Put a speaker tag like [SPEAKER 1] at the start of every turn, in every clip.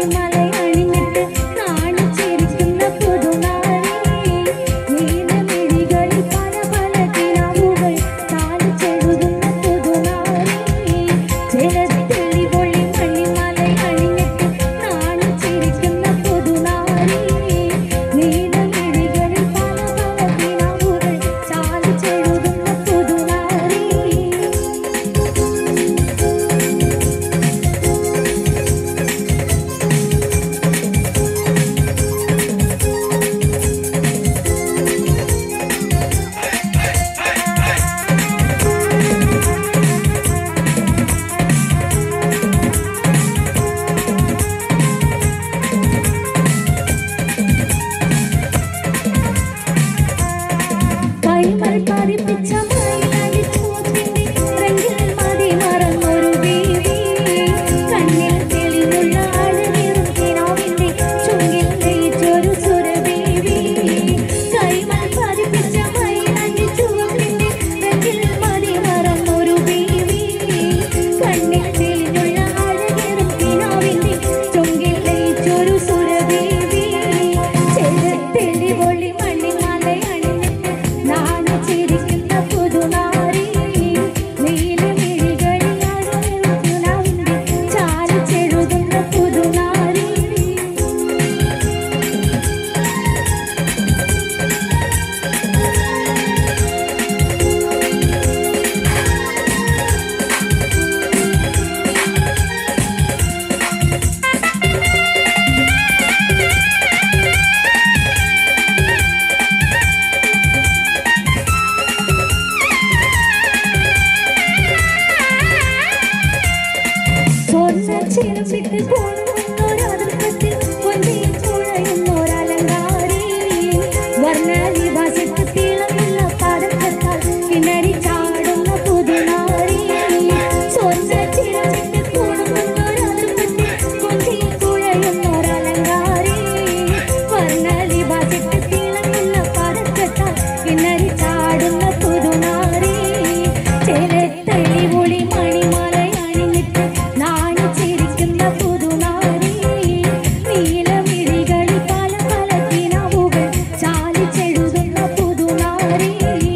[SPEAKER 1] ചിരവിട്ട് പോകുന്നൊരകൃത്യത്തിൽ പൊന്നിയിൽ തുഴയുന്നൊരലങ്കാരി. വർണ്ണവിഭാസത്തിൽ തിളങ്ങുന്ന പതക്കത്താൽ കിണറി ചാടുന്ന പുതുനാരി. സ്വർണ്ണ ചിരവിട്ട് പോകുന്നൊരകൃത്യത്തിൽ പൊന്നിയിൽ തുഴയുന്നൊരലങ്കാരി. വർണ്ണവിഭാസത്തിൽ തിളങ്ങുന്ന പതക്കത്താൽ കിണറി ചാടുന്ന പുതുനാരി. ചേലത്തെളിവൊളി മണിമലയണിഞ്ഞിട്ട് നാണിച്ചിരിക്കുന്ന പുതുനാരി. നീലമിഴികളിൽ പല പല കിനാവുകൾ ചാലിച്ചെഴുതുന്ന പുതുനാരി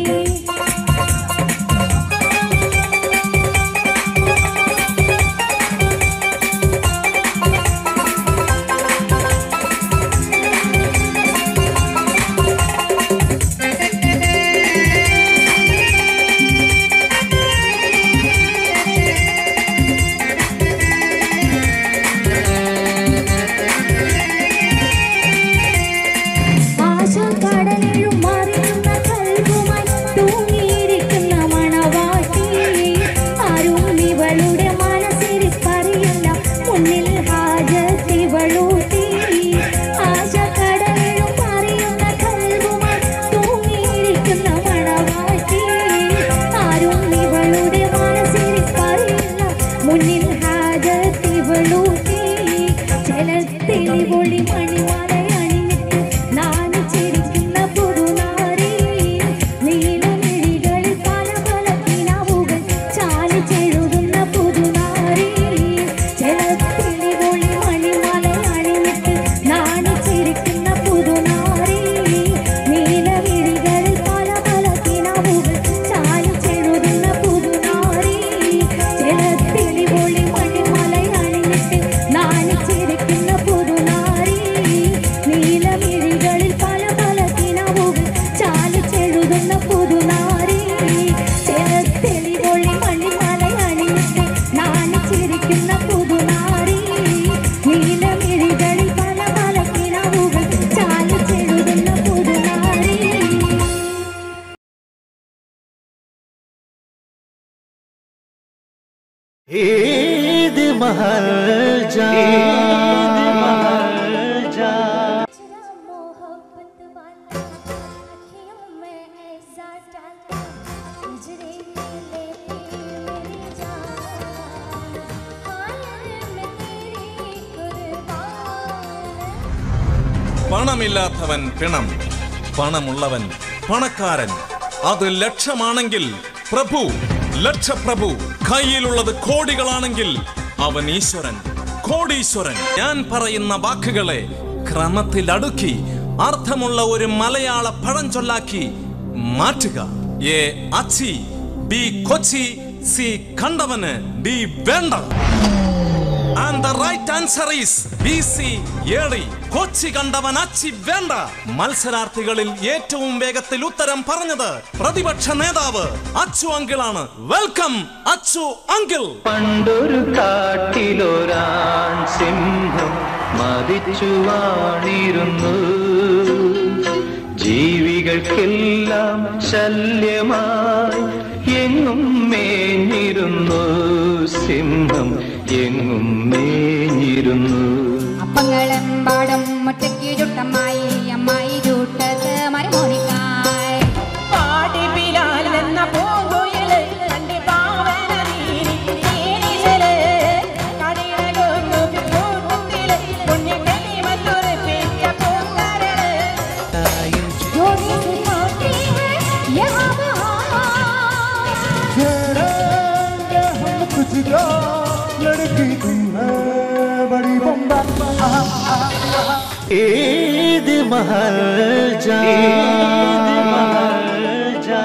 [SPEAKER 1] ആശാക്കടലിലും മറിയുന്ന കൽവുമായി തൂങ്ങിയിരിക്കുന്ന മണവാട്ടി. ആരും ഇവളുടെ മനസ്സിരിപ്പറിയില്ല, മുന്നിൽ ഹാജത്തിവളൂട്ടി. ആശാക്കടലിലും മറിയുന്ന കൽവുമായി തൂങ്ങിയിരിക്കുന്ന മണവാട്ടി. ആരും ഇവളുടെ മനസ്സിരിപ്പറിയില്ല, മുന്നിൽ ഹാജത്തിവളൂട്ടി. ജലത്തിളിവൊളി മണിമലയണിഞ്ഞിട്ട് നാണിച്ചിരിക്കുന്ന പുതുനാരി. നീലമിഴികളിൽ പല പല കിനാവുകൾ ചാലിച്ചെഴുതുന്ന പുതുനാരി. ജലത്തിളിവൊളി മണിമലയണിഞ്ഞിട്ട് നാണിച്ചിരിക്കുന്ന പുതുനാരി. നീലമിഴികളിൽ പല പല കിനാവുകൾ ചാലിച്ചെഴുതുന്ന പുതുനാരി. ജലത്തിളിവൊളി മണിമലയണിഞ്ഞിട്ട് നാണിച്ചിരിക്കുന്ന പുതുനാരി. നീലമിഴികളിൽ പല പല കിനാവുകൾ ചാലിച്ചെഴുതുന്ന പുതുനാരി. ജലത്തെളിവൊളി മണിമലയണിഞ്ഞിട്ട് നാണിച്ചിരിക്കുന്ന പുതുനാരി. നീലമിഴികളിൽ പല പല കിനാവുകൾ ചാലിച്ചെഴുതുന്ന പുതുനാരി
[SPEAKER 2] ईद महरजा महरजा
[SPEAKER 1] तेरा मोहब्बत वाला अखियों में ऐसा डालता हिजरे लेती मेरी जान हायर में तेरी कुर्बान
[SPEAKER 3] പണമില്ലാത്തവൻ പിണം പണമുള്ളവൻ പണക്കാരൻ അത് ലക്ഷമാണെങ്കിൽ പ്രഭു ലക്ഷപ്രഭു കയ്യിലുള്ളത് കോടികളാണെങ്കിൽ അവൻ ഈശ്വരൻ കോടീശ്വരൻ ഞാൻ പറയുന്ന വാക്കുകളെ ക്രമത്തിൽ അടുക്കി അർത്ഥമുള്ള ഒരു മലയാള പഴഞ്ചൊല്ലാക്കി മാറ്റുക എ അച്ചി ബി കൊച്ചി സി കണ്ടവന് ഡി വേണ്ട and the right answer is B C ഏടി കൊച്ചി കണ്ടവൻ അച്ചി വേണ്ട മത്സരാർത്ഥികളിൽ ഏറ്റവും വേഗത്തിൽ ഉത്തരം പറഞ്ഞത് പ്രതിപക്ഷ നേതാവ് അച്ചു അങ്കിളാണ് വെൽക്കം അച്ചു അങ്കിൾ
[SPEAKER 4] പണ്ടൊരു കാട്ടിലൊരാൺ സിംഹം മതിച്ചു വാണിരുന്നു ജീവികൾക്കെല്ലാം ശല്യമായി എങ്ങും മേഞ്ഞിരുന്നു സിംഹം എങ്ങും മേഞ്ഞിരുന്നു
[SPEAKER 1] അപ്പങ്ങളെമ്പാടും മുട്ടയ്ക്ക് ചുട്ടമ്മായി അമ്മായി ചൂട്ടത്ത് മരുമോനിക്കായി
[SPEAKER 5] പാടി ബിലാൽ എന്ന പൂങ്കുയില് കണ്ടി പാവന നീരി നീരിശല് കടിയകൊന്നു പൂക്കുത്തില് പുണ്യക്കലി വന്നുറപ്പിച്ച പൂങ്കരള്
[SPEAKER 1] जोड़ी से होती है यहाँ बहार
[SPEAKER 6] छेड़ेंगे हम तुझको लड़की तुम है बड़ी बम्बा
[SPEAKER 2] ईद महजा ईद महजा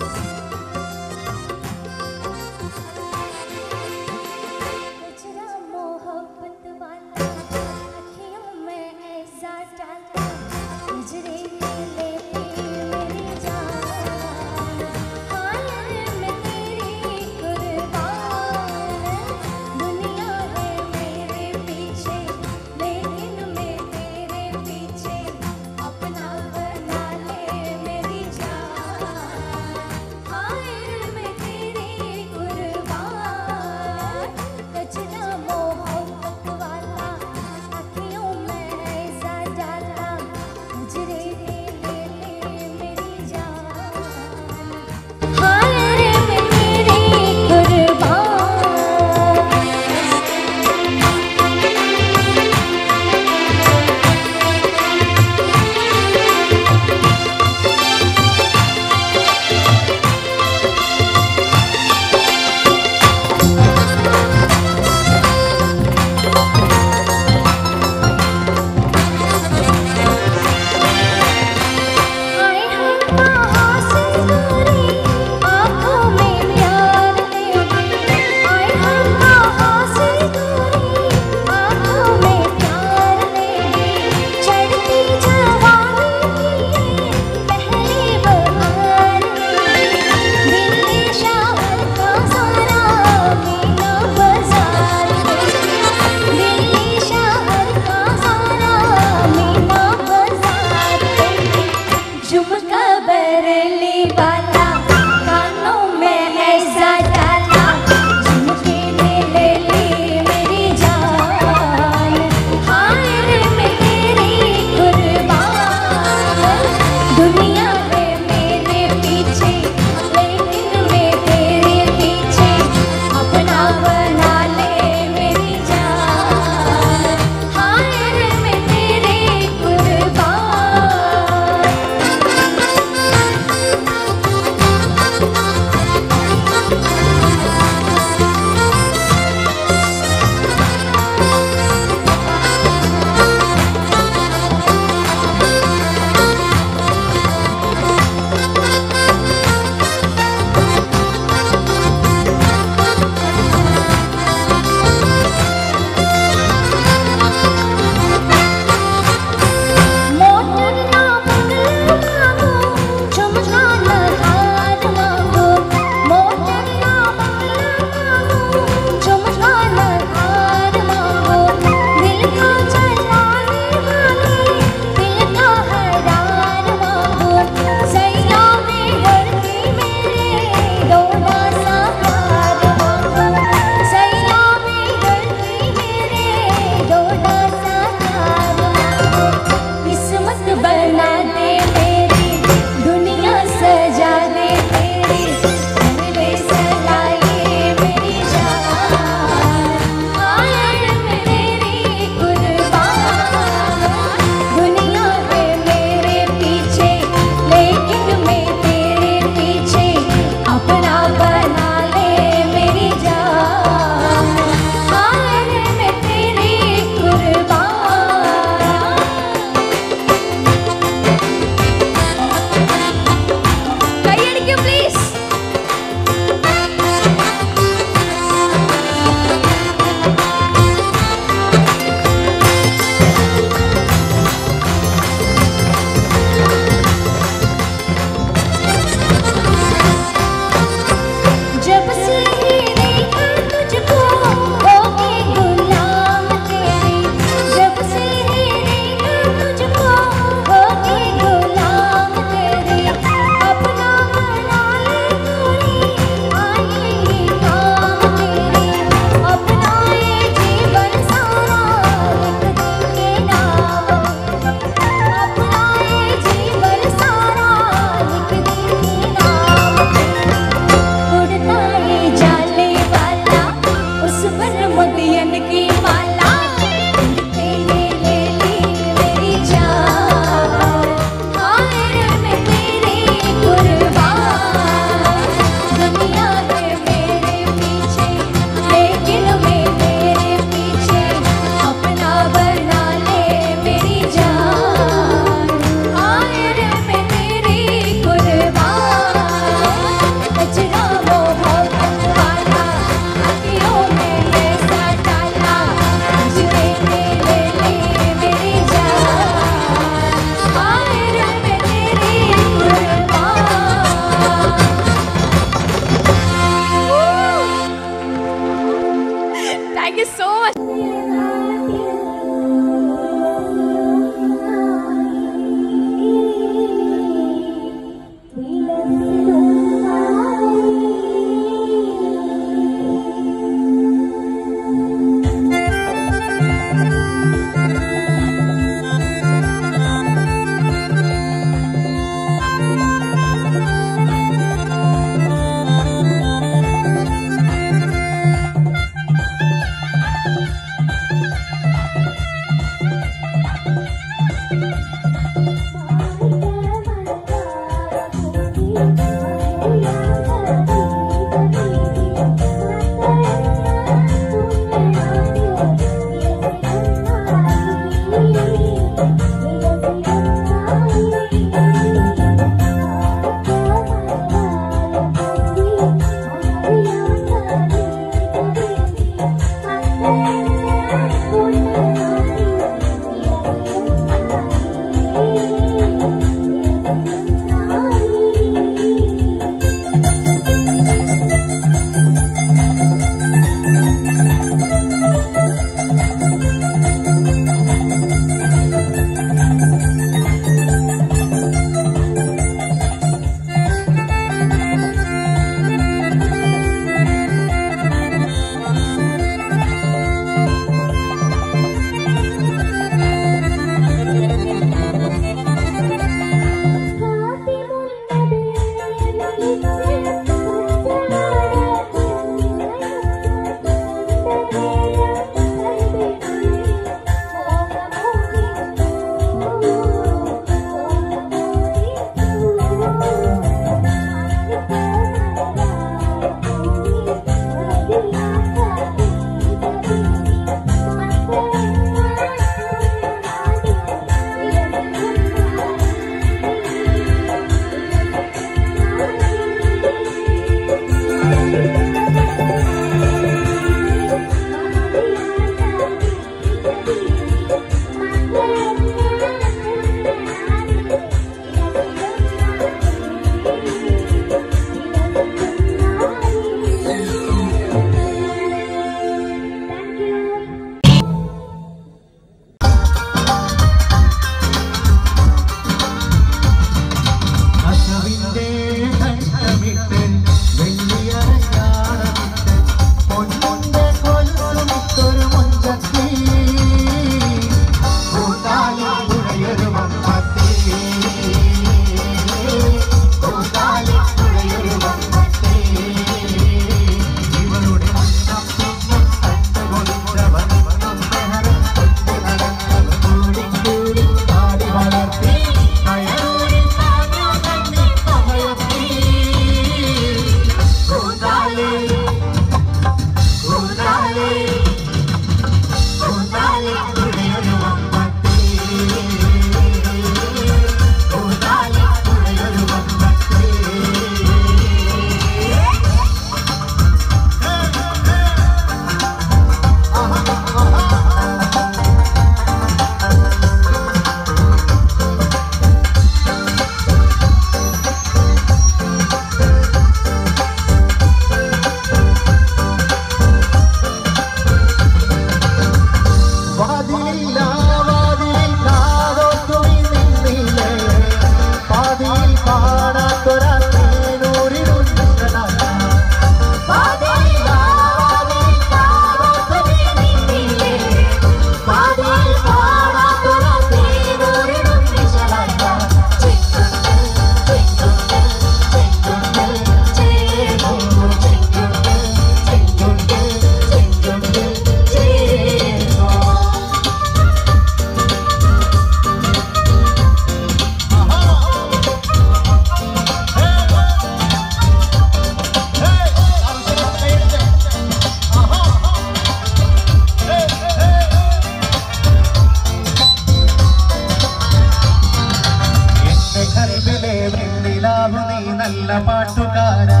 [SPEAKER 6] നല്ല പാട്ടുകാരാ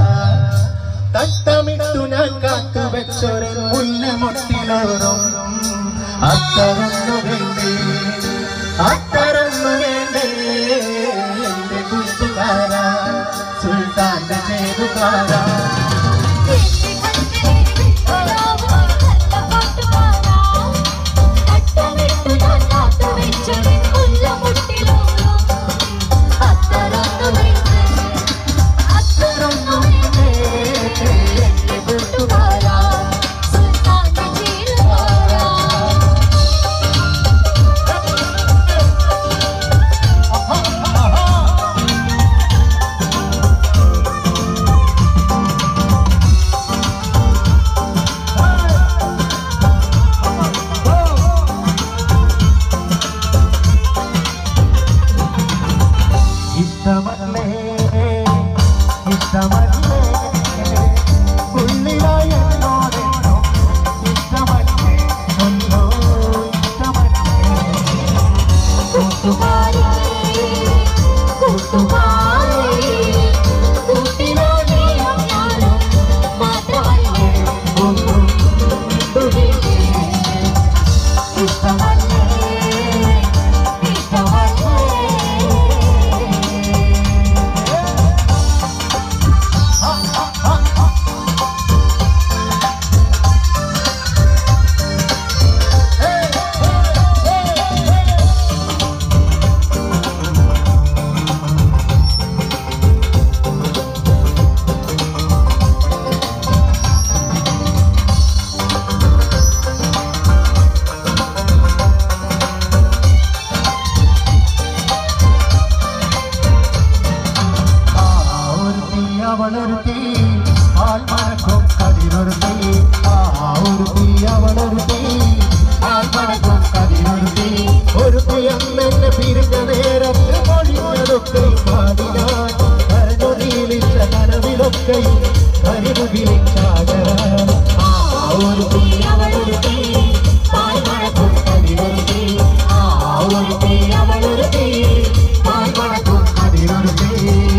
[SPEAKER 6] തട്ടമിട്ടു ഞാൻ കാത്തു വെച്ചൊരു മുല്ലമൊട്ടിലോറും അത്തരന്നു വേണ്ടേ അത്തരന്നു വേണ്ടേ എന്റെ കൂട്ടുകാരാ സുൽത്താന്റെ ചേരുകാരാ ഒരുത്തി അന്നെന്നെ പിരിഞ്ഞ നേരത്ത് മൊഴിഞ്ഞതൊക്കെയും പാടി ഞാൻ കരഞ്ഞു നീലിച്ച കനവിലൊക്കെയും കരിമുകിലിച്ചാകരാൻ ആ ഒരുത്തി അവളൊരുത്തി പാൽമഴക്കും കതിരൊരുത്തി ആ ഒരുത്തി അവളൊരുത്തി പാൽമഴക്കും കതിരൊരുത്തി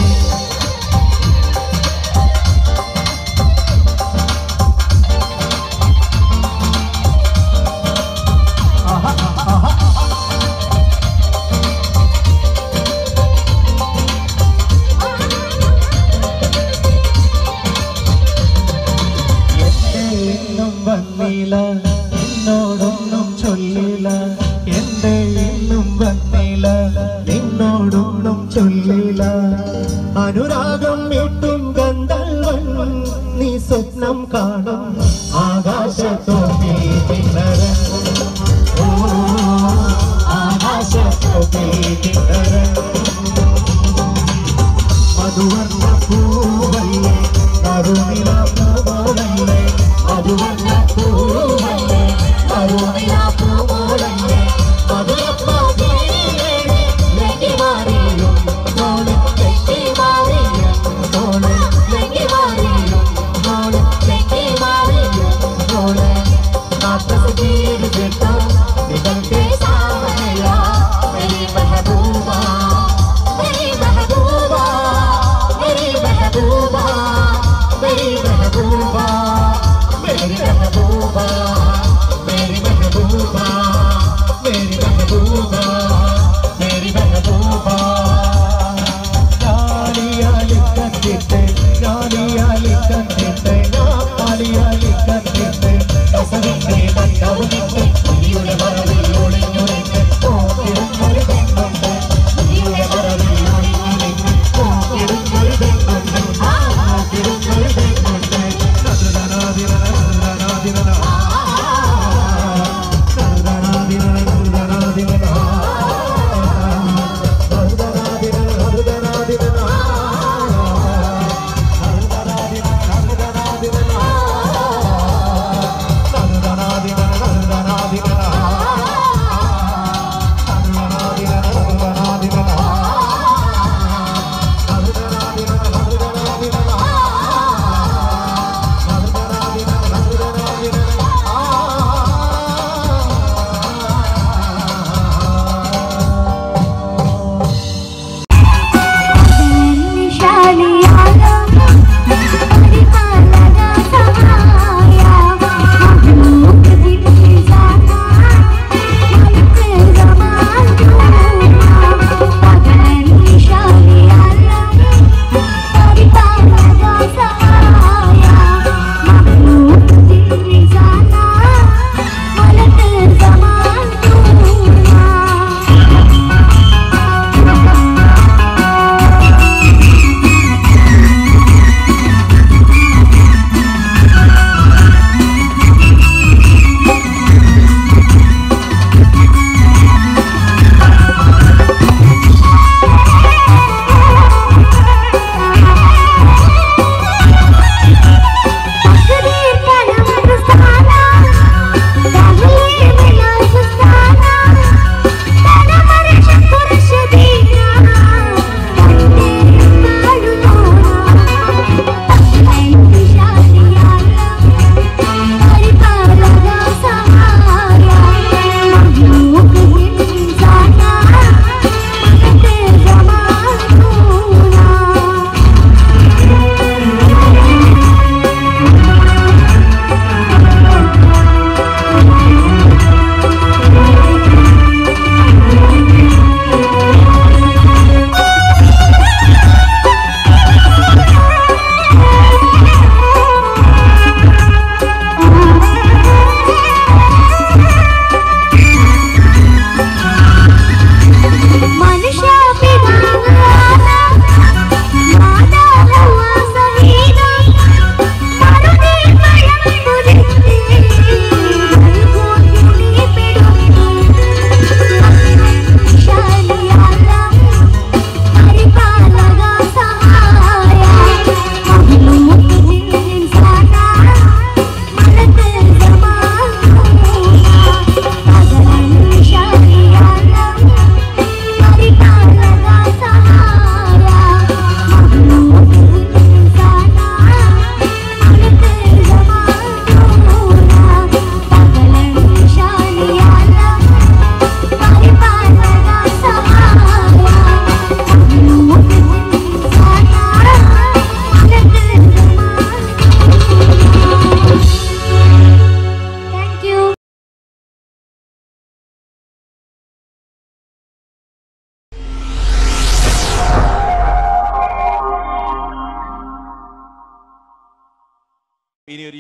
[SPEAKER 6] എന്റെ ഇന്നും വന്നില്ല നിന്നോടൊന്നും ചൊല്ലില്ല എന്റെ ഇന്നും വന്നില്ല നിന്നോടൊന്നും ചൊല്ലില്ല അനുരാഗം വീട്ടും ഗന്ധർവൻ നീ സ്വപ്നം കാണും ആകാശത്തോട്ടിൽ കിണറങ്ങും ഓ ആകാശത്തോട്ടിൽ കിണറങ്ങും മധുവർണ്ണ പൂവല്ലേ കരുണില പൂവോളല്ലേ മധുവർണ്ണ പൂവല്ലേ കരുണില പൂവോളല്ലേ മധുരപ്പാതിയേ ലെങ്കി മാറിയും തോള് ലെങ്കി മാറിയും തോള് ലെങ്കി മാറിയും തോള് ലെങ്കി മാറിയും തോള് നാട്ടസുഖിയ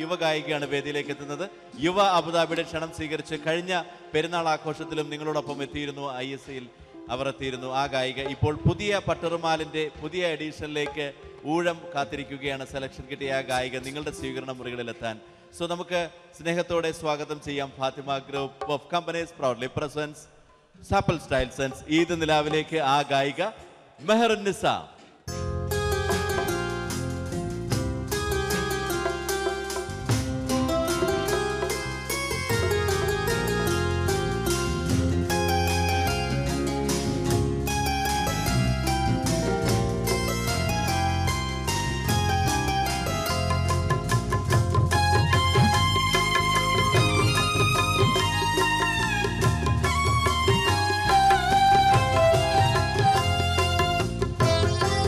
[SPEAKER 7] യുവ ഗായികയാണ് വേദിയിലേക്ക് എത്തുന്നത് യുവ അബുദാബിയുടെ ക്ഷണം സ്വീകരിച്ച് കഴിഞ്ഞ പെരുന്നാൾ ആഘോഷത്തിലും നിങ്ങളോടൊപ്പം എത്തിയിരുന്നു ഐ എസ് സിയിൽ അവർ എത്തിയിരുന്നു ആ ഗായിക ഇപ്പോൾ പുതിയ പട്ടുറുമാലിന്റെ പുതിയ എഡീഷനിലേക്ക് ഊഴം കാത്തിരിക്കുകയാണ് സെലക്ഷൻ കിട്ടിയ ആ ഗായിക നിങ്ങളുടെ സ്വീകരണ മുറികളിലെത്താൻ സോ നമുക്ക് സ്നേഹത്തോടെ സ്വാഗതം ചെയ്യാം Fathima group of companies proudly presents സാപ്പിൾ സ്റ്റൈൽ സെൻസ് ഈദ് നിലാവിലേക്ക് ആ ഗായിക മെഹറുന്നിസ
[SPEAKER 1] ും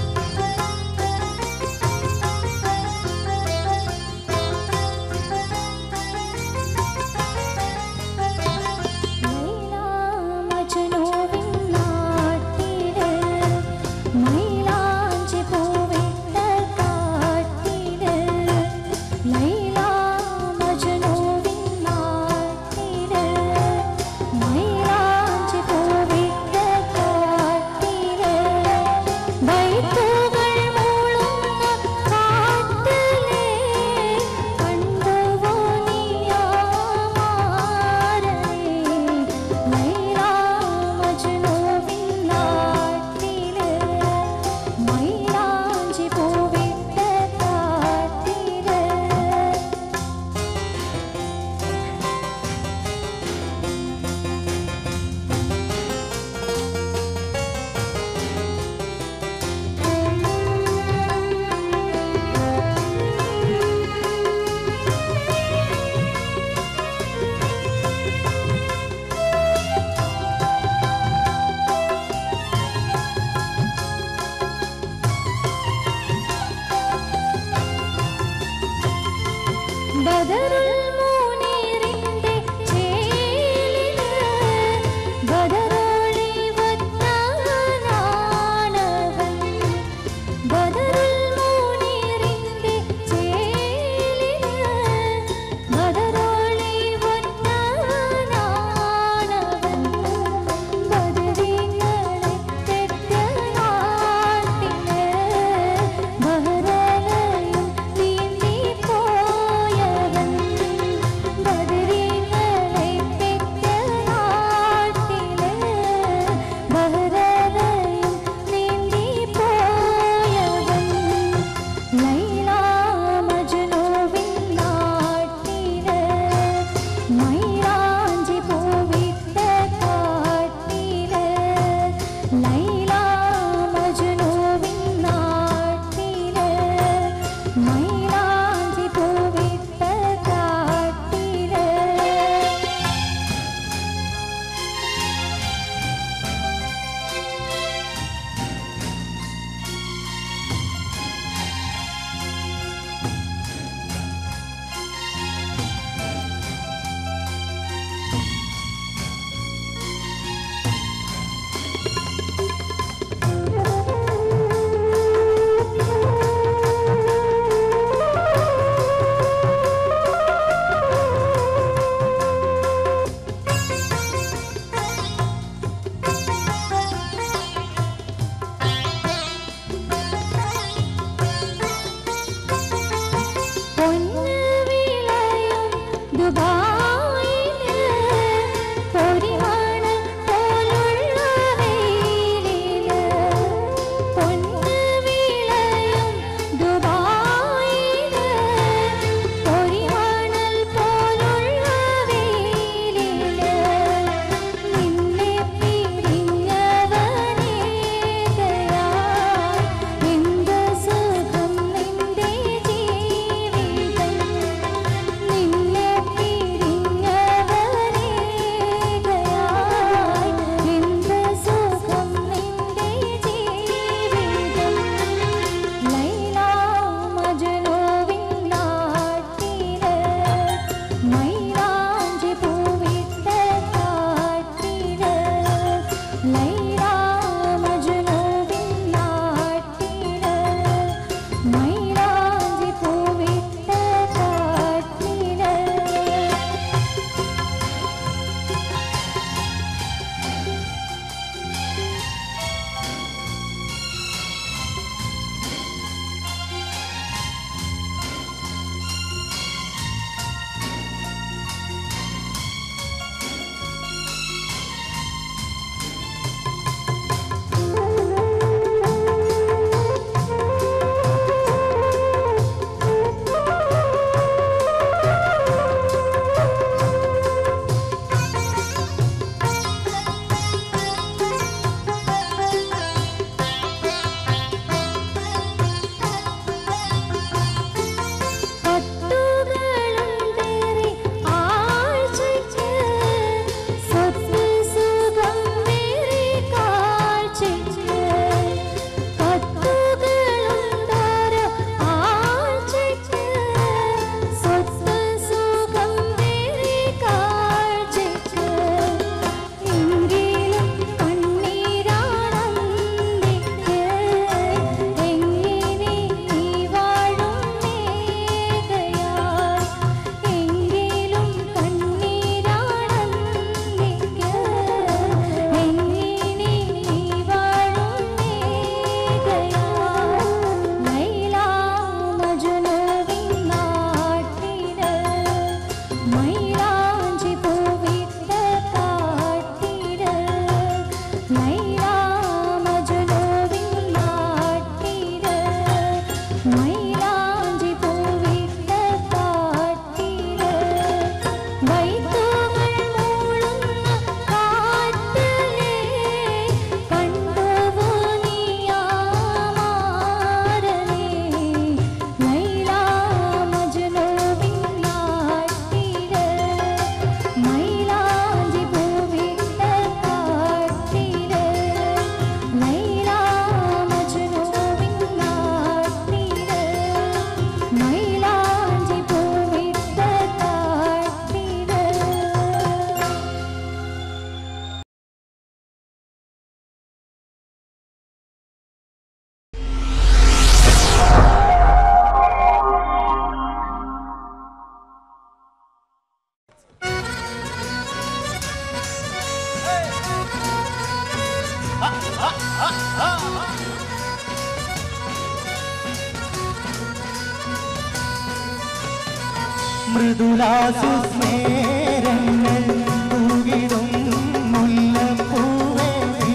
[SPEAKER 6] മൃദുലാസുസ്മേരങ്ങൾ തൂകിടും മുല്ലപ്പൂവേ നീ.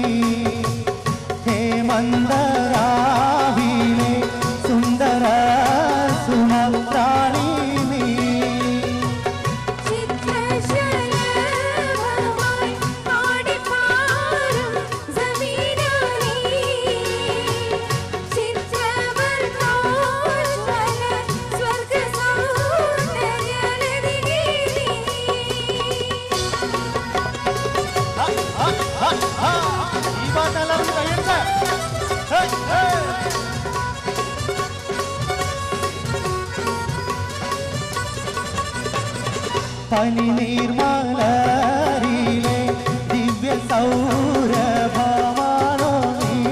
[SPEAKER 6] ഹേമന്തരാവിലെ സുന്ദര സുമത്രാണി നീ
[SPEAKER 1] ചിത്രശലഭമായി ആടിപ്പാടും സമീരാനീ ചിത്രവർണ്ണോജ്വല സ്വർഗസൗന്ദര്യലതിനീ
[SPEAKER 6] ഈ പാട്ടെല്ലാവരും കഴിയട്ടെ ഹേയ്, ഹേയ്. പനിനീർമലരിലെ ദിവ്യ സൗരഭമാണോ നീ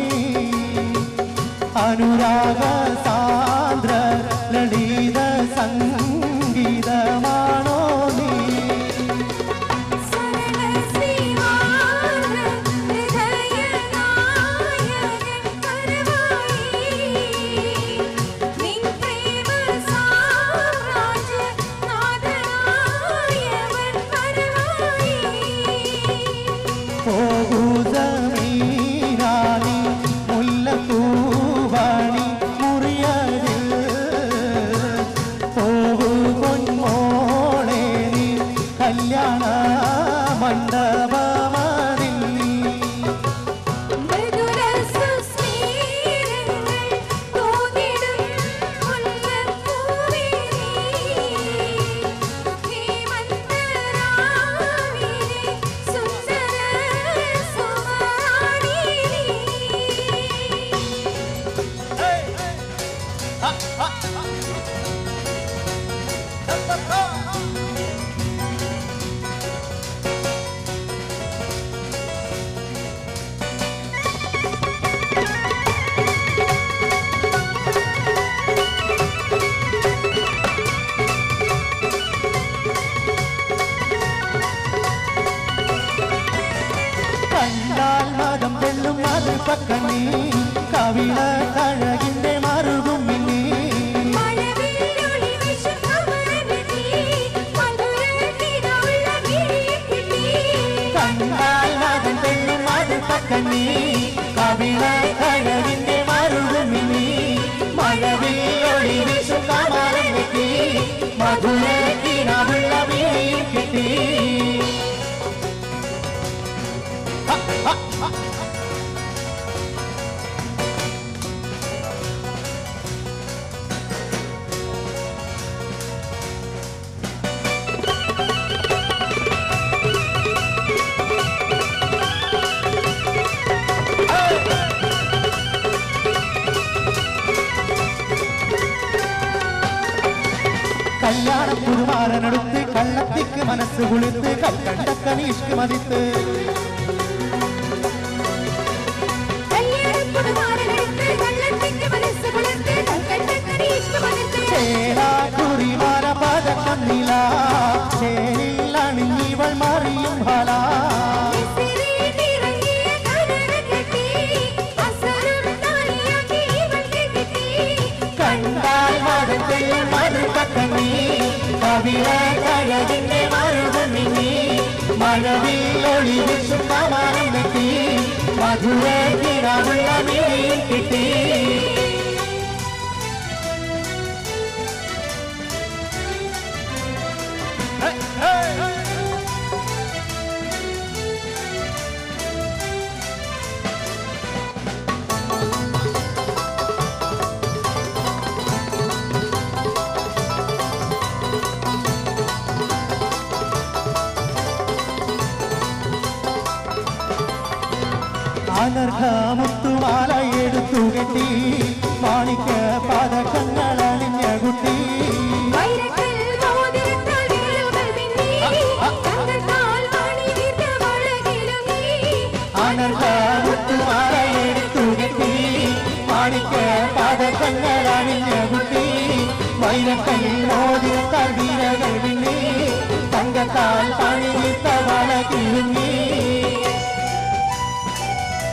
[SPEAKER 6] അനുരാഗ സാന്ദ്ര ലളിത സംഗീതമാണോ നീ
[SPEAKER 1] സരളശ്രീമാന ഹൃദയനായകൻ പരമായി നിൻ പ്രേമ സാമ്രാജ്യ നാഥനായവൻ പരമായി
[SPEAKER 6] പോകൂതമീനാനി മുല്ലപ്പൂവാണി മുറിയതിൽ പോകൂ പൊന്മോളെ നീ കല്യാണ മണ്ഡപമതിൽ
[SPEAKER 1] മൃദുരസുസ്മേരങ്ങൾ തോന്നിടും മുല്ലപ്പൂവേ നീ. ഹേമന്തരാവിലെ സുന്ദര സുമറാണി നീ.
[SPEAKER 6] കണ്ടാൽ മതം വെള്ളും അത് പക്കനീ കവിള കഴകിന്റെ മറുകും മിന്നീ
[SPEAKER 1] മഴവില്ലൊളി വീശും കമലമിതി, മധുരത്തിനുള്ള വിഴിക്കിട്ടി.
[SPEAKER 6] കണ്ടാൽ മതം വെള്ളും അത് പക്കനീ കവിള കഴകിന്റെ മറുകും മിന്നീ മഴവിൽ ഒളി വിഷു കമാരം വെട്ടി മധുരത്തിനുള്ള വീഴിൽ കിട്ടി കല്യാണ കുറുമാരനടുത്ത് കള്ളത്തിക്ക് മനസ്സ് കുളിത്ത് കൽക്കണ്ട കനീഷ്ക്ക് മതിത്ത്
[SPEAKER 1] കല്യാണപ്പുതുമാരനെടുത്ത് കള്ളത്തിക്ക് മനസ്സ് കുളിർത്ത് കൽക്കണ്ട കനീഷ്ക്ക് മതിത്ത്.
[SPEAKER 6] ചേരാ കുറിമാര പതക്കം നില ചേരിൽ അണിഞ്ഞിവൾ മറിയും ഫല
[SPEAKER 1] വിസിറിയിലിറങ്ങിയ കനക കെട്ടി, അസറും താലിയാക്കി ഇവൾക്ക് കിട്ടി.
[SPEAKER 6] കണ്ടാൽ മതത്തിൽ മറുപക്കമീ കവിള കഴകിന്റെ മറുകുമിനി മഴവിൽ ഒളിവിച്ചും കമാനം വെട്ടി മധുര കിടാവുള്ള മിഴിയിൽ കിട്ടി അനർഘമുത്തുമാല എടുത്തു കെട്ടി മാണിക്ക പതക്കങ്ങൾ അണിഞ്ഞ കുട്ടി
[SPEAKER 1] വൈരക്കൽ മോതിരത്താൽ വിരലുകൾ മിന്നി, തങ്കത്താൽ മണി വീർത്ത മുളകിലും നീ.
[SPEAKER 6] അനർഘമുത്തുമാല എടുത്തു കെട്ടി മാണിക്ക പതക്കങ്ങൾ അണിഞ്ഞ കുട്ടി വൈരക്കൽ മോതിരത്താൽ വീരകൾ വിണ്ണി തങ്കത്താൽ പണിയിത്ത വള കിഴുങ്ങി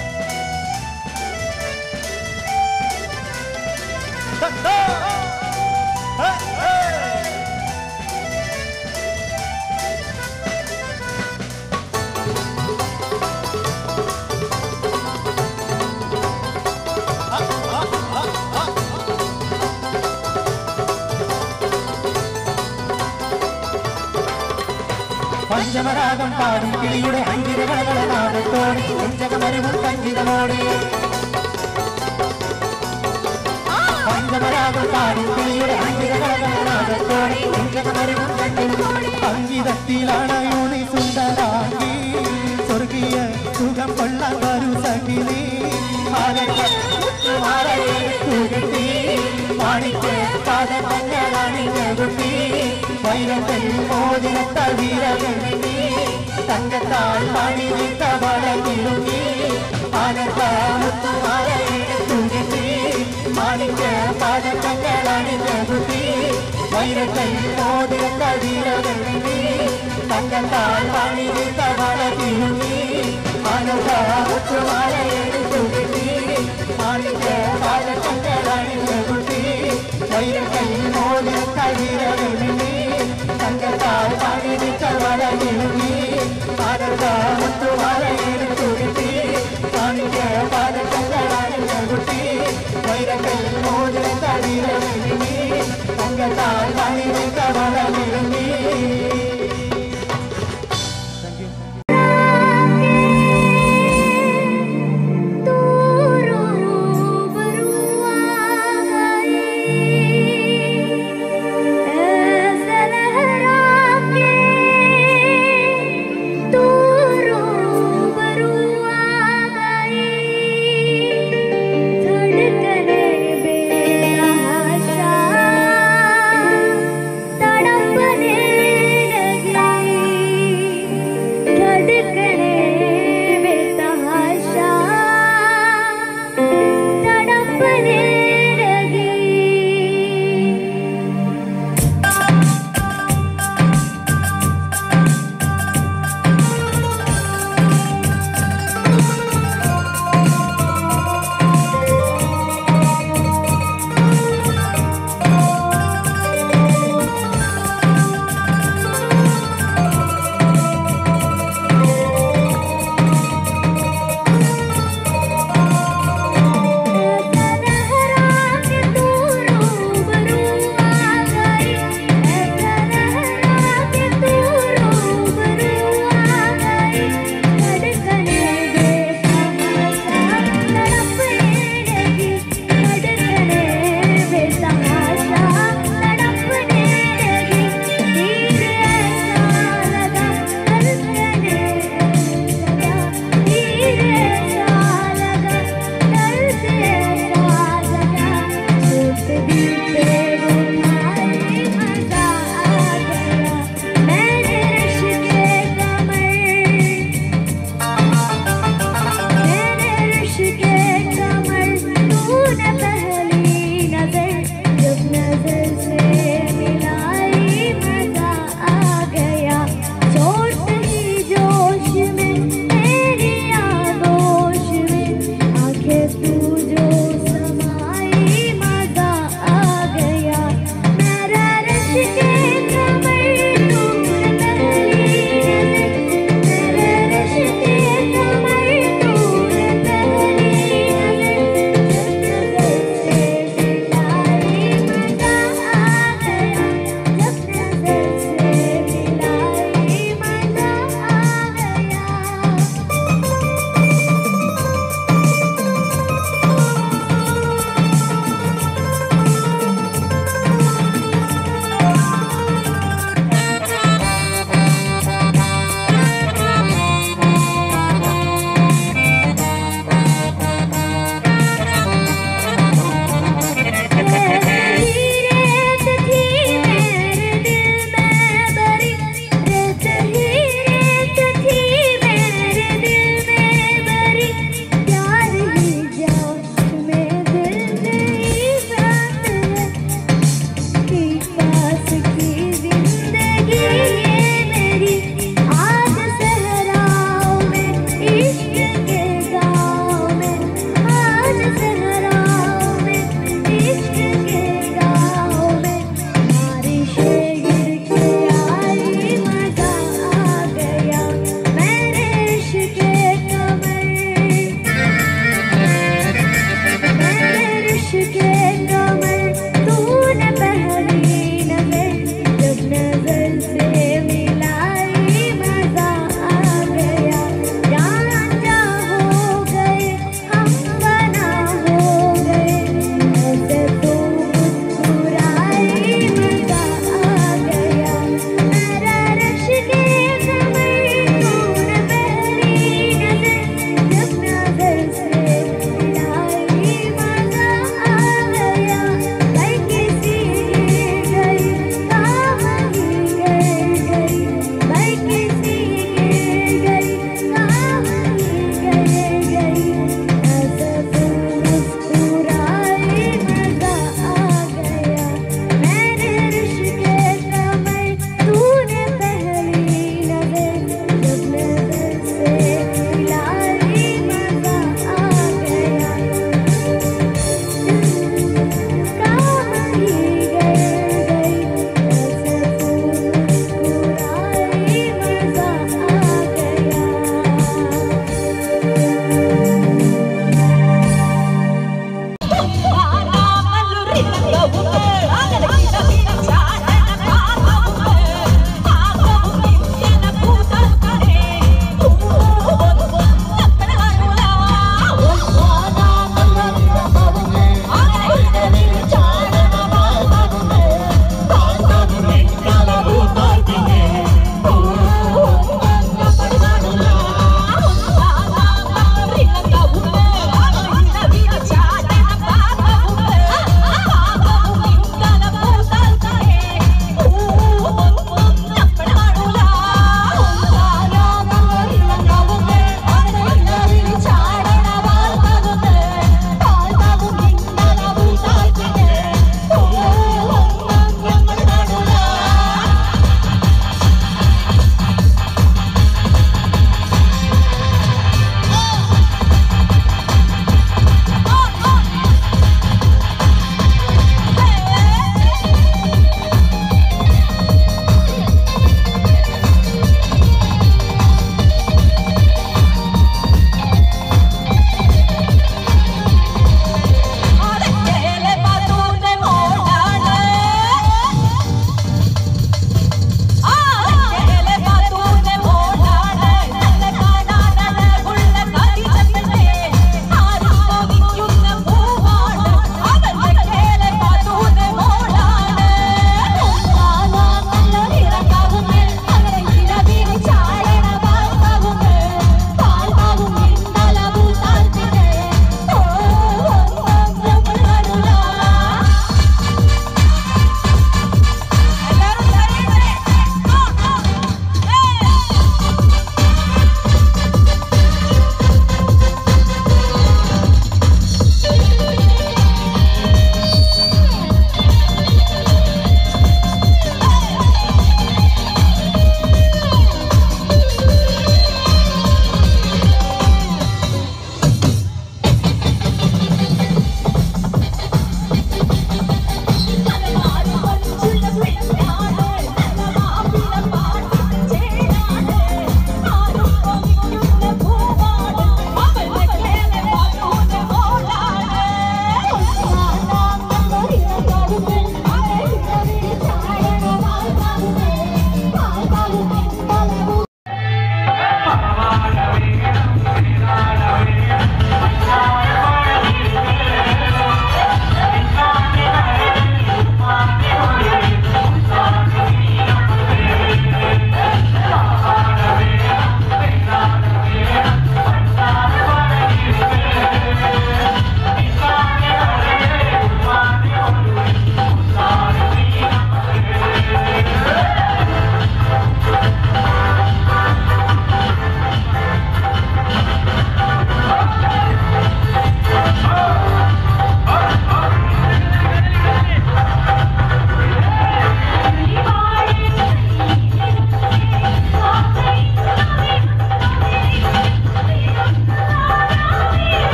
[SPEAKER 6] പഞ്ചമരാഗം പാടും കിളിയുടെ അഞ്ചിരകള നാദത്തോടെ പഞ്ചകമരുവും സംഗീതമോടെ പഞ്ചമരാഗം പാടും കിളിയുടെ അഞ്ചിരകള നാദത്തോടെ പഞ്ചകമരുവും സംഗീതമോടെ സംഗീതത്തിലാണ് യൂണി സുന്ദരാക്കി സ്വർഗീയ സുഖം കൊള്ളാൻ വരൂ സഖിനി മാണിക്ക് പാദമഞ്ഞാണിഞ്ഞുകുട്ടി വൈരത്തിൽ മോതിരത്താൽ വീരകണ്ണി തങ്കത്താൽ പണി വിട്ട വളകിലുങ്ങി ആനന്ദമുത്തുമാലയെടുത്തുകെട്ടി മാണിക്ക് പാദമഞ്ഞാണിഞ്ഞുകുട്ടി വൈരത്തിൽ മോതിരത്താൽ വീരകണ്ണി തങ്കത്താൽ പണി വിട്ട വളകിലുങ്ങി ആനന്ദമുത്തുമാലയെടുത്തുകെട്ടി മാണിക്ക് പാദമഞ്ഞാണിഞ്ഞുകുട്ടി വൈരത്തിൽ മോതിരത്താൽ വീരകണ്ണി തങ്കത്താൽ പണി വിട്ട വളകിലുങ്ങി ആനന്ദമുത്തുമാലയെടുത്തുകെട്ടി മാണിക്ക് പാദമഞ്ഞാണിഞ്ഞുകുട്ടി വൈരത്തിൽ മോതിരത്താൽ വീരകണ്ണി തങ്കത്താൽ പണി വിട്ട വളകിലുങ്ങി Thank you.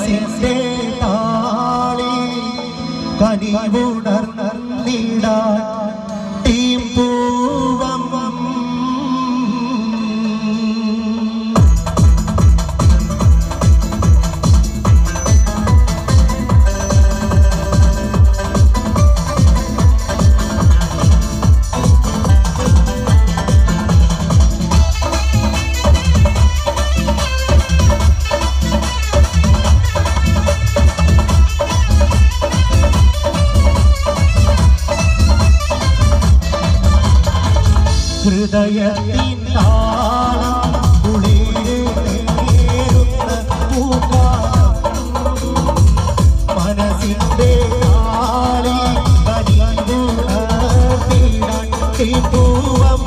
[SPEAKER 6] മനസ്സിന്റെ താളി കനിവുണർന്നിടാൻ ടീം പൂവം ഹൃദയത്തിൻ താളം കുളിര് നേരുന്ന പൂക്കാലം മനസ്സിന്റെ താളി കനിവുണർത്തിടാൻ ഈ പൂവം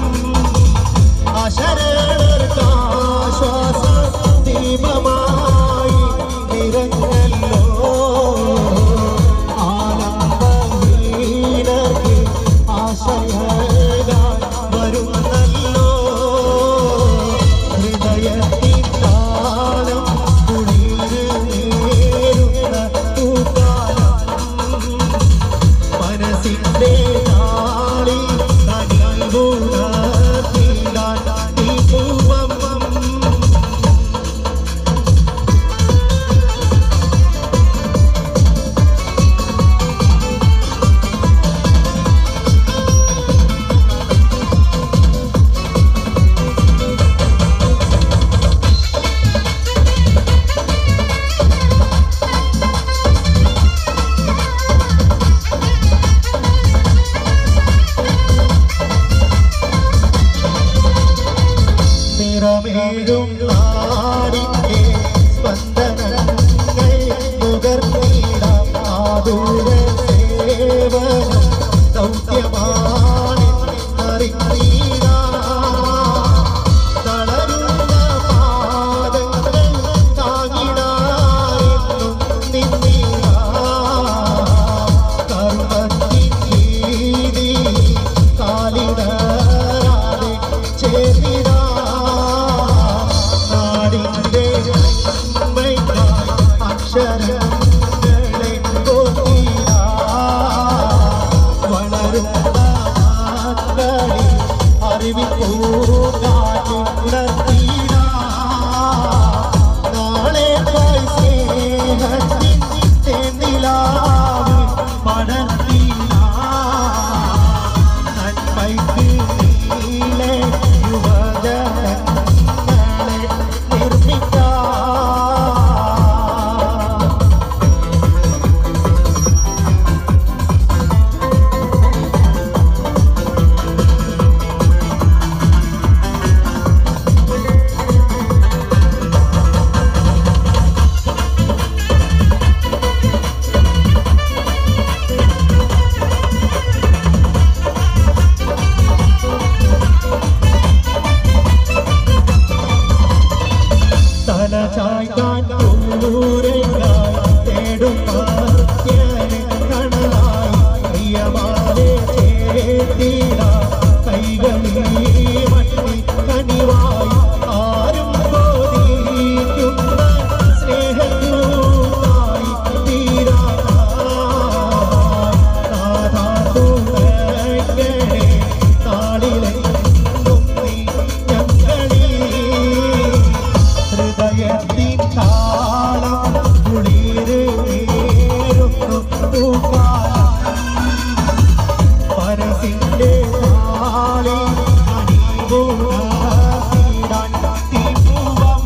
[SPEAKER 6] അശരണർക്കാശ്വാസ ദീപമായി നിറഞ്ഞല്ലോ ആനന്ദവീണർക്ക് ആശയകാൻ വരുന്നല്ലോ ഹൃദയത്തിൻ താളം കുളിര് നേരുന്ന പൂക്കാലം മനസ്സിന്റെ താളി കനിവുണർത്തിടാൻ ഈ പൂവം നിറമേഴും നാടിന്റെ സ്പന്ദനങ്ങൾ നുകർന്നിടാം ആതുര സേവനം ദൗത്യമാണ് അറിഞ്ഞീടാം തളരുന്ന പാദങ്ങൾ താങ്ങിടാമെന്നും നിന്നീടാം കർമ്മത്തിൻ വീതി കാലിടരാതെ ചേർന്നിടാം നാടിന്റെ നന്മയ്ക്കായി അക്ഷരങ്ങളെ കോർത്തിടാം വളരുന്ന മക്കളിൽ അറിവിൻ പൂങ്കാറ്റുണർത്തിടാം നാളെ പോയി സ്നേഹത്തിൻ തേനിലാവിൽ പടർത്തിടാം നന്മയ്ക്ക് നീളെ യുവജനങ്ങളെ നിർമ്മിക്കാം തല ചായ്ക്കാൻ ദൂരങ്ങായി തേടും മർത്യനെ കണലായി പ്രിയമാരെ ചേർത്തിടാ കൈകളിൽ മണ്ണി കനിവായി ആരും ബോധിക്കുന്ന സ്നേഹത്തൂതായി തീരാ നാഥാതുണങ്ങളെ നാളിലെങ്ങും നീ ഞങ്ങളിൽ ഹൃദയത്തിൻ താളം കുളിര് നേരുന്നു പൂക്കാലം മനസ്സിന്റെ താളി അണിവുണർത്തിടാൻ തീപ്പൂവം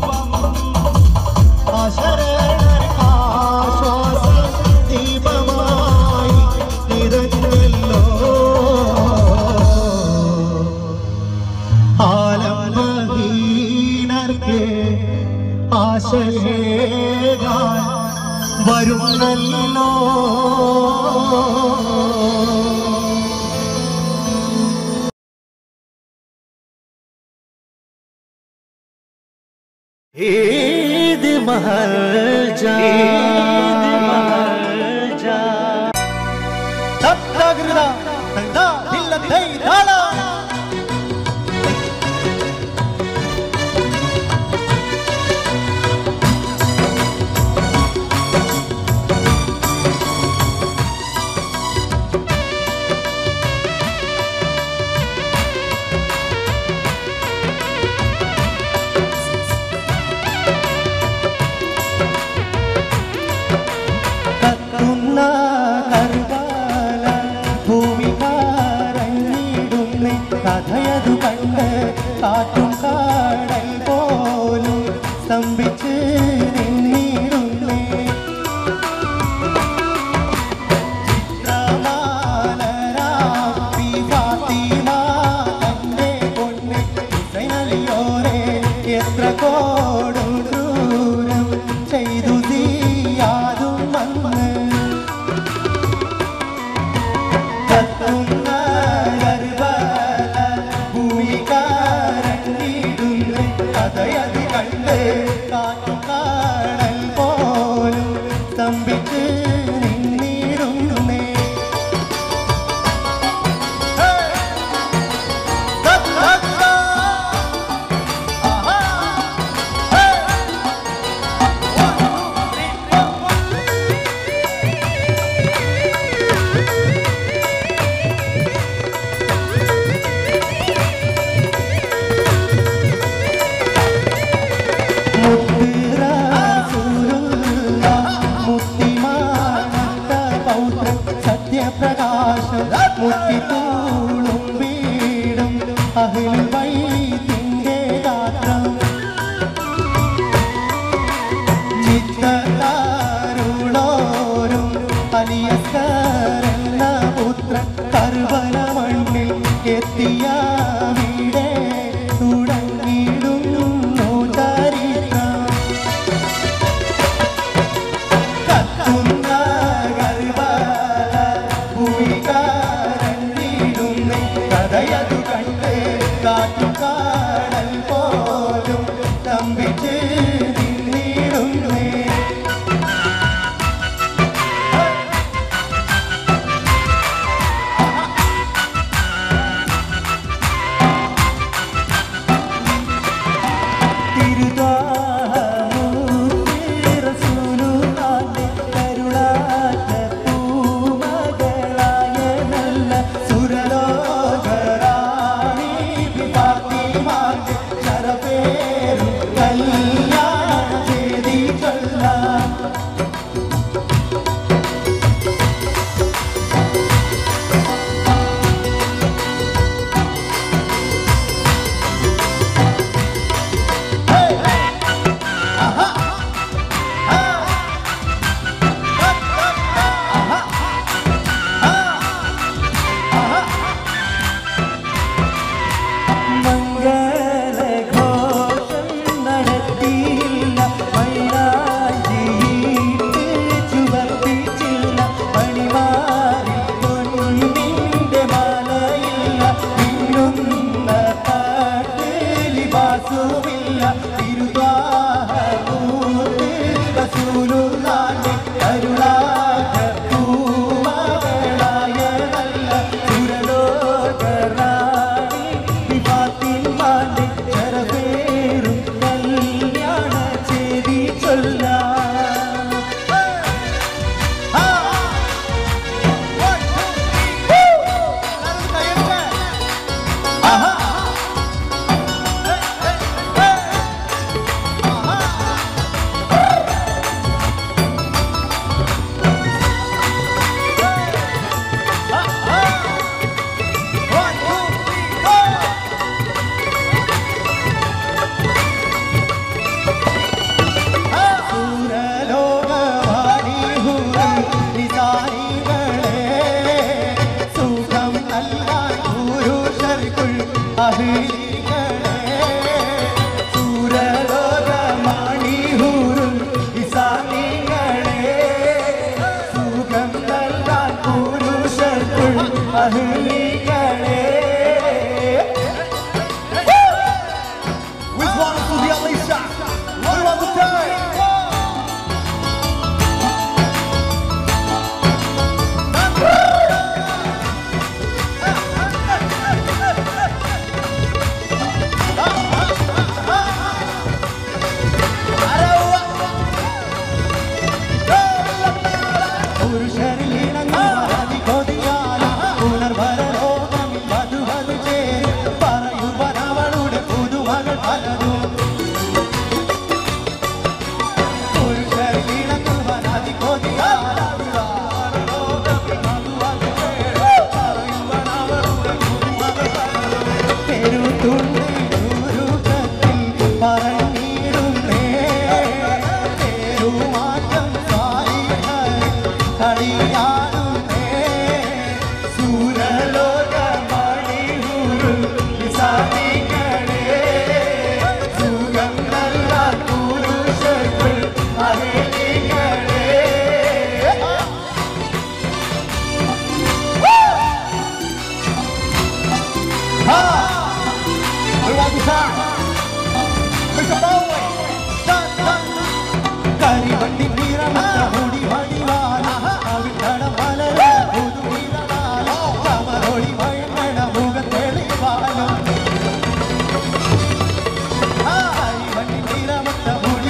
[SPEAKER 6] അശരണർ ആശ്വാസ ദീപമായി നിറഞ്ഞല്ലോ ആലംബഹീനർക്ക് ആശയേകാൻ വരുന്നല്ലോ
[SPEAKER 2] ईद महल जा ईद महल जा
[SPEAKER 6] തത്തകൃത തന്താ ദില്ലത്തൈ താള എത്ര കോടും ക്രൂരം ചെയ്തു തീയാതും വന്ന് കത്തുന്ന ഗർഭല ഭൂമികാരങ്ങിടുന്നു കഥയത് കണ്ട് കാറ്റും കാണൽ പോലും സ്തംഭിച്ച് നിന്നിടുന്നേ സത്യപ്രകാശം മുത്തിത്തൂളും വീടും അഹിൽ വൈദ്യന്റെ ഗാത്രം ചിത്തതാരുളോരും അലിയസ്കരെന്ന പുത്രൻ കർബല മണ്ണിൽ എത്തിയ വീടേ തുടങ്ങിയിടുന്നു ചരിത്രം കത്തുന്ന ഗർഭല ഭൂമികാരണ്ടിടുന്നു കഥയതു കണ്ട് കാറ്റുകാടൽ പോലും തമ്പിച്ച് നിന്നിടുന്നേ കല്യാണ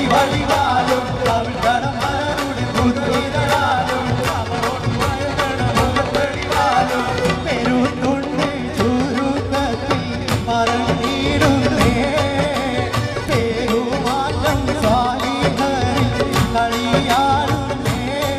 [SPEAKER 6] വഴിവാലും കവിതണം മലരുടെ പുതുവിരലാലും മുഖത്തെളിവാലും പെരുത്തുണ്ട് ചുരുക്കത്തിൽ മറന്നിടുന്നേ പേരുമാറ്റം സ്വാലിഹരിൽ കളിയാടുന്നേ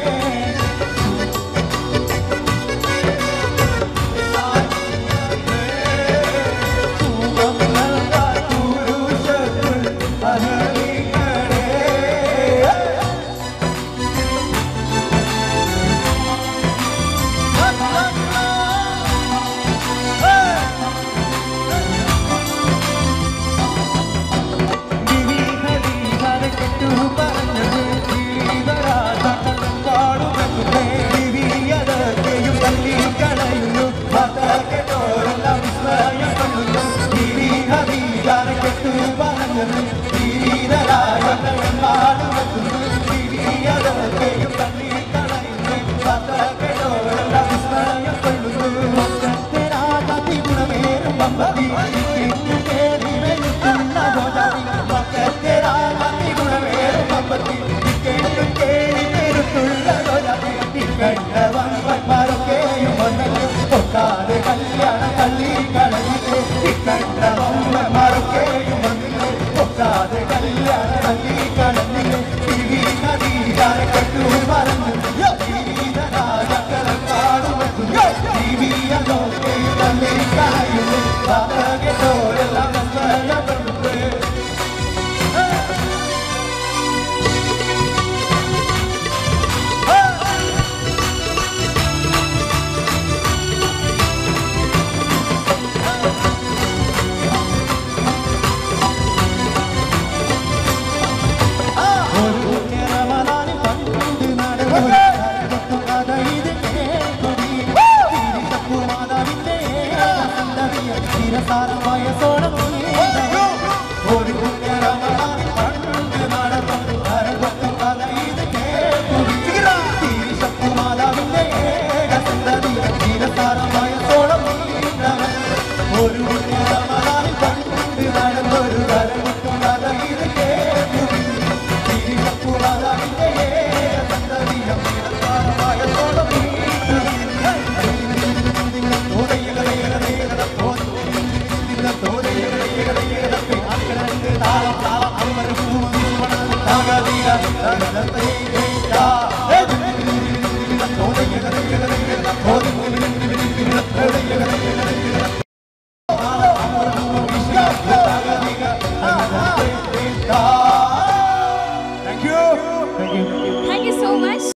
[SPEAKER 6] കല്യാണ കള്ളി കളഞ്ഞിട്ട് ഇക്കണ്ട മറക്കേയും വന്നിട്ട് ഒക്കാതെ കല്യാണ കള്ളി